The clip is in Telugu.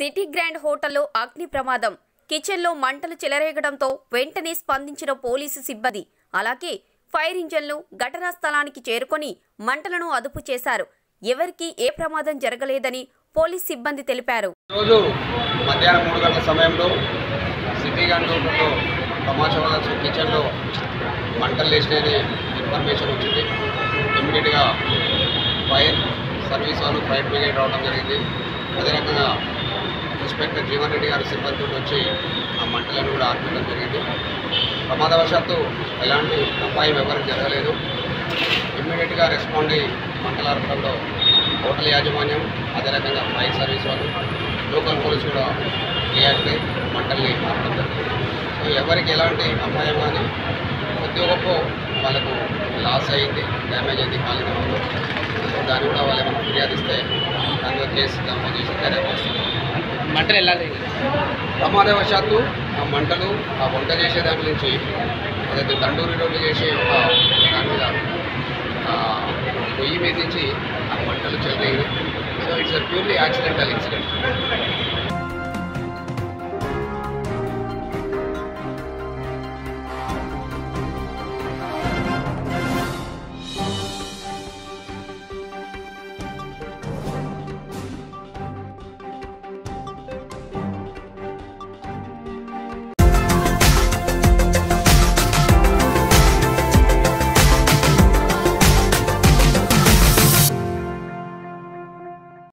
సిటీ గ్రాండ్ హోటల్లో అగ్ని ప్రమాదం కిచెన్లో మంటలు చెలరేగడంతో వెంటనే స్పందించిన పోలీసు సిబ్బంది అలాగే ఫైర్ ఇంజన్లు ఘటనా స్థలానికి చేరుకొని మంటలను అదుపు చేశారు ఎవరికీ ఏ ప్రమాదం జరగలేదని పోలీస్ సిబ్బంది తెలిపారు రోజు మధ్యాహ్నం మూడు గంటల సమయంలో సిటీ గంటలో తమాషా వలస కిచెన్లో మంటలు లేచినాయని ఇన్ఫర్మేషన్ వచ్చింది ఇమ్మీడియట్గా ఫైర్ సర్వీస్ వాళ్ళు ఫైర్ బ్రిగేడ్ రావడం జరిగింది అదే రకంగా ఇన్స్పెక్టర్ జీవన్ రెడ్డి గారి సిబ్బంది వచ్చి ఆ మంటలను కూడా ఆర్పడం జరిగింది ప్రమాదవశాత్తు ఎలాంటి అపాయం ఎవరికి జరగలేదు ఇమ్మీడియట్గా రెస్పాండ్ అయ్యి మంటలు ఆర్పడంలో హోటల్ యాజమాన్యం అదే రకంగా ఫైర్ సర్వీస్ వాళ్ళు లోకల్ పోలీస్ కూడా రియాక్ట్ అయ్యి మంటల్ని ఆపడం జరిగింది సో ఎవరికి ఎలాంటి అపాయం కానీ కొద్ది గొప్ప వాళ్ళకు లాస్ అయింది డ్యామేజ్ అయింది కాలిన సో దాన్ని కూడా వాళ్ళు ఏమైనా ఫిర్యాదు ఇస్తే దాని మీద కేసు నమోదు చేసి దర్యాప్తు చేస్తాం మంటలు ఎలా ప్రమాదవశాత్తు ఆ మంటలు ఆ వంట చేసే దాని నుంచి ఏదైతే తండూరి రోడ్లు చేసే ఒక దాని మీద ఆ పొయ్యి మీద నుంచి ఆ మంటలు చెలరేగినాయి so it's purely accidental incident